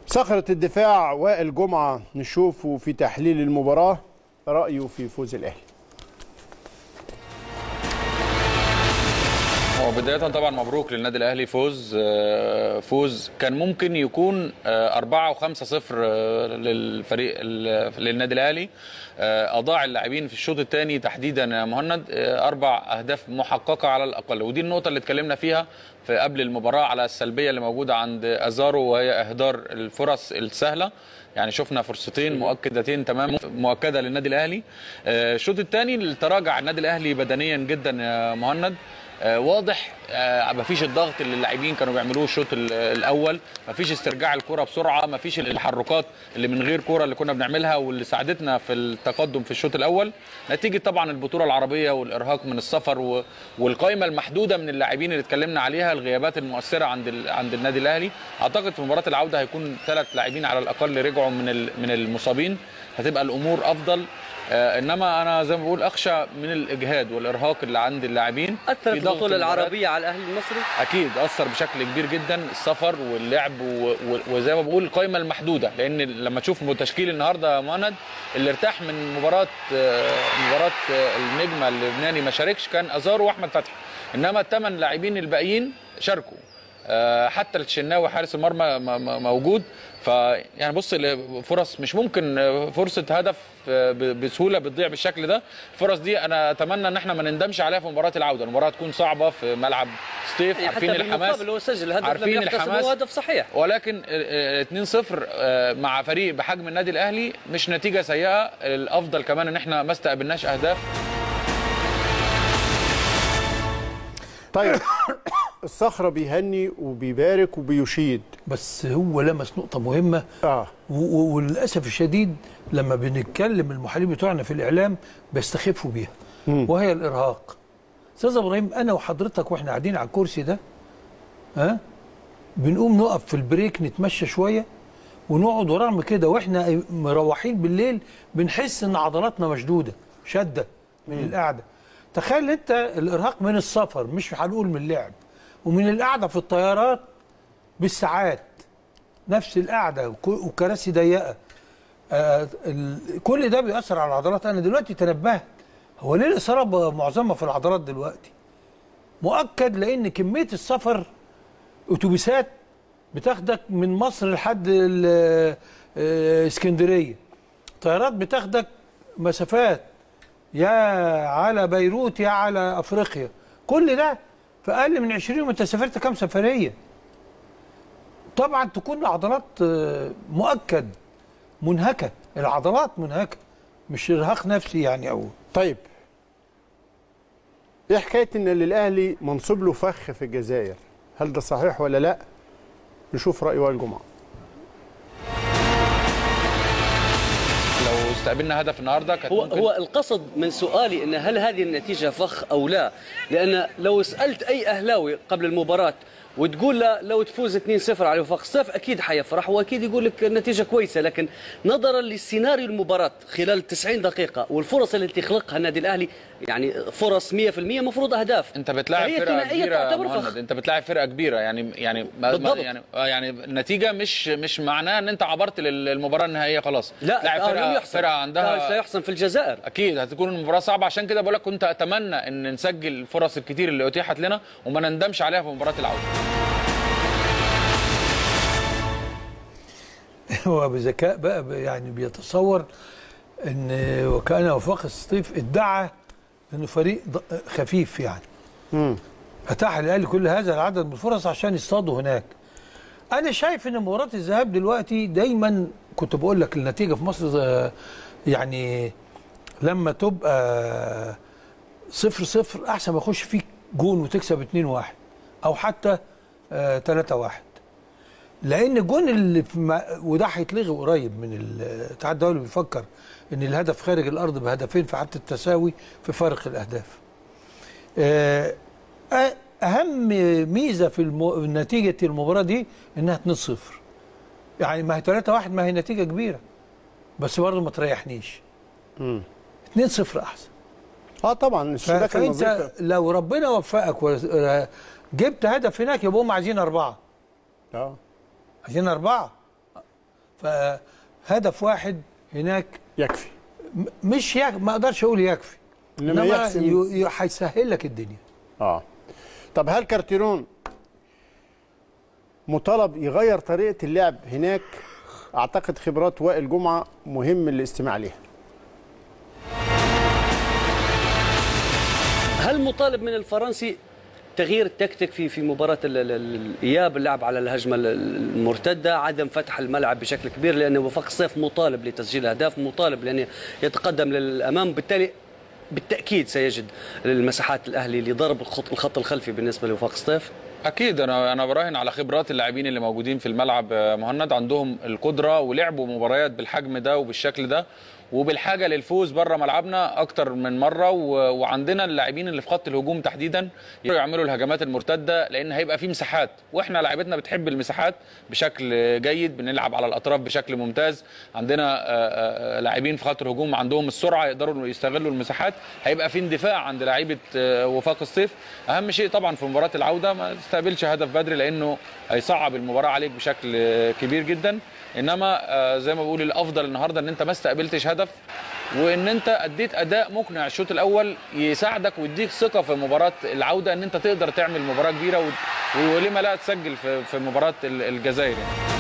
صخرة الدفاع وائل جمعة نشوفه في تحليل المباراة رأيه في فوز الأهلي هو بداية طبعا مبروك للنادي الأهلي فوز آه، فوز كان ممكن يكون آه، أربعة وخمسة صفر آه، للفريق ال- للنادي الأهلي آه، أضاع اللاعبين في الشوط الثاني تحديدا يا مهند آه، أربع أهداف محققة على الأقل ودي النقطة اللي اتكلمنا فيها في قبل المباراة على السلبية اللي موجودة عند أزارو وهي إهدار الفرص السهلة يعني شفنا فرصتين مؤكدتين تمام مؤكده للنادي الاهلي آه، الشوط الثاني تراجع النادي الاهلي بدنيا جدا يا مهند آه، واضح آه، مفيش الضغط اللي اللاعبين كانوا بيعملوه الشوط ال- الاول مفيش استرجاع الكره بسرعه مفيش التحركات اللي من غير كره اللي كنا بنعملها واللي ساعدتنا في التقدم في الشوط الاول نتيجه طبعا البطوله العربيه والارهاق من السفر و- والقائمه المحدوده من اللاعبين اللي اتكلمنا عليها الغيابات المؤثره عند ال- عند النادي الاهلي اعتقد في مباراه العوده هيكون ثلاث لاعبين على الاقل رجعوا من ال- من المصابين هتبقى الامور افضل آه، انما انا زي ما بقول اخشى من الاجهاد والارهاق اللي عند اللاعبين اثرت في ضغط البطوله المباريات. العربيه على الاهلي المصري اكيد اثر بشكل كبير جدا السفر واللعب و... و... وزي ما بقول القائمه المحدوده لان لما تشوف تشكيل النهارده يا مهند اللي ارتاح من مباراه آه، مباراه آه، النجمه اللبناني ما شاركش كان ازارو واحمد فتحي انما الثمان لاعبين الباقيين شاركوا آه، حتى الشناوي حارس المرمى م- م- موجود فيعني بص ال- فرص مش ممكن آه، فرصه هدف آه، ب- بسهوله بتضيع بالشكل ده الفرص دي انا اتمنى ان احنا ما نندمش عليها في مباراه العوده المباراه تكون صعبه في ملعب ستيف يعني عارفين حتى الحماس بالمقابل هو سجل هدف لم عارفين يحتسب الحماس. هو هدف صحيح ولكن آه، آه، 2-0 آه، مع فريق بحجم النادي الاهلي مش نتيجه سيئه الافضل كمان ان احنا ما استقبلناش اهداف طيب الصخرة بيهني وبيبارك وبيشيد بس هو لمس نقطة مهمة اه و- و- وللأسف الشديد لما بنتكلم المحللين بتوعنا في الإعلام بيستخفوا بيها وهي الإرهاق أستاذ إبراهيم أنا وحضرتك وإحنا قاعدين على الكرسي ده ها بنقوم نقف في البريك نتمشى شوية ونقعد ورغم كده وإحنا مروحين بالليل بنحس إن عضلاتنا مشدودة شدة من القعدة تخيل أنت الإرهاق من السفر مش هنقول من اللعب ومن القعدة في الطيارات بالساعات نفس القعده وك- وكراسي ضيقه آه ال- كل ده بيأثر على العضلات انا دلوقتي تنبهت هو ليه الاصابه معظمها في العضلات دلوقتي مؤكد لان كميه السفر اتوبيسات بتاخدك من مصر لحد ال- آه، اسكندريه طيارات بتاخدك مسافات يا على بيروت يا على افريقيا كل ده في اقل من 20 يوم انت سافرت كام سفريه طبعا تكون العضلات آه، مؤكد منهكه العضلات منهكه مش ارهاق نفسي يعني او طيب ايه حكايه ان للاهلي منصوب له فخ في الجزائر هل ده صحيح ولا لا نشوف راي وائل جمعه لو استقبلنا هدف النهارده كانت هو ممكن هو القصد من سؤالي ان هل هذه النتيجه فخ او لا؟ لان لو سالت اي اهلاوي قبل المباراه وتقول له لو تفوز 2-0 على وفاق سطيف اكيد حيفرح واكيد يقول لك النتيجه كويسه لكن نظرا لسيناريو المباراه خلال 90 دقيقه والفرص التي يخلقها النادي الاهلي يعني فرص 100% مفروض اهداف انت بتلاعب فهي فرقه ثنائية كبيره يا تعتبر مهند فخ. انت بتلاعب فرقه كبيره يعني يعني ما ما بالضبط. يعني آه يعني النتيجه مش مش معناها ان انت عبرت للمباراه النهائيه خلاص لا لاعب آه، لم فرقه يحصل فرقه لا، عندها سيحصل في الجزائر اكيد هتكون المباراه صعبه عشان كده بقول لك كنت اتمنى ان نسجل الفرص الكتير اللي اتيحت لنا وما نندمش عليها في مباراه العوده هو بذكاء بقى ب- يعني بيتصور ان وكان وفاق السطيف ادعى انه فريق ض- خفيف يعني اتاح للاهلي كل هذا العدد من الفرص عشان يصطادوا هناك انا شايف ان مباراه الذهاب دلوقتي دايما كنت بقول لك النتيجه في مصر آه، يعني لما تبقى صفر صفر احسن ما يخش فيك جون وتكسب 2 1 او حتى 3 1 لان الجون اللي في ما وده هيتلغي قريب من الاتحاد الدولي بيفكر ان الهدف خارج الارض بهدفين في حاله التساوي في فارق الاهداف آه، أ- اهم ميزه في المو... نتيجه المباراه دي انها 2-0 يعني ما هي 3-1 ما هي نتيجه كبيره بس برضه ما تريحنيش 2-0 احسن اه طبعا ف- الشباك فانت النظيفه لو ربنا وفقك وجبت هدف هناك يبقى هم عايزين اربعه اه عايزين اربعه فهدف واحد هناك يكفي م- مش يك... ما اقدرش اقول يكفي إنما انما يحسم- ي- ي- هيسهل لك الدنيا اه طب هل كارتيرون مطالب يغير طريقه اللعب هناك اعتقد خبرات وائل جمعه مهم الاستماع ليها هل مطالب من الفرنسي تغيير التكتيك في في مباراة ال- ال- ال- الإياب اللعب على الهجمة ال- المرتدة عدم فتح الملعب بشكل كبير لأن وفاق الصيف مطالب لتسجيل أهداف مطالب لأن يتقدم للأمام بالتالي بالتأكيد سيجد المساحات الأهلي لضرب الخط الخط الخلفي بالنسبة لوفاق الصيف اكيد انا انا براهن على خبرات اللاعبين اللي موجودين في الملعب آه، مهند عندهم القدره ولعبوا مباريات بالحجم ده وبالشكل ده وبالحاجه للفوز بره ملعبنا اكتر من مره و- وعندنا اللاعبين اللي في خط الهجوم تحديدا يقدروا يعملوا الهجمات المرتده لان هيبقى في مساحات واحنا لاعبتنا بتحب المساحات بشكل جيد بنلعب على الاطراف بشكل ممتاز عندنا آه، آه، لاعبين في خط الهجوم عندهم السرعه يقدروا يستغلوا المساحات هيبقى في اندفاع عند لعيبه آه، وفاق الصيف اهم شيء طبعا في مباراه العوده ما تستقبلش هدف بدري لانه هيصعب المباراه عليك بشكل آه، كبير جدا انما آه، زي ما بقول الافضل النهارده ان انت ما استقبلتش هدف وان انت اديت اداء مقنع الشوط الاول يساعدك ويديك ثقه في مباراه العوده ان انت تقدر تعمل مباراه كبيره و- ولما لا تسجل في في مباراه ال- الجزائر يعني.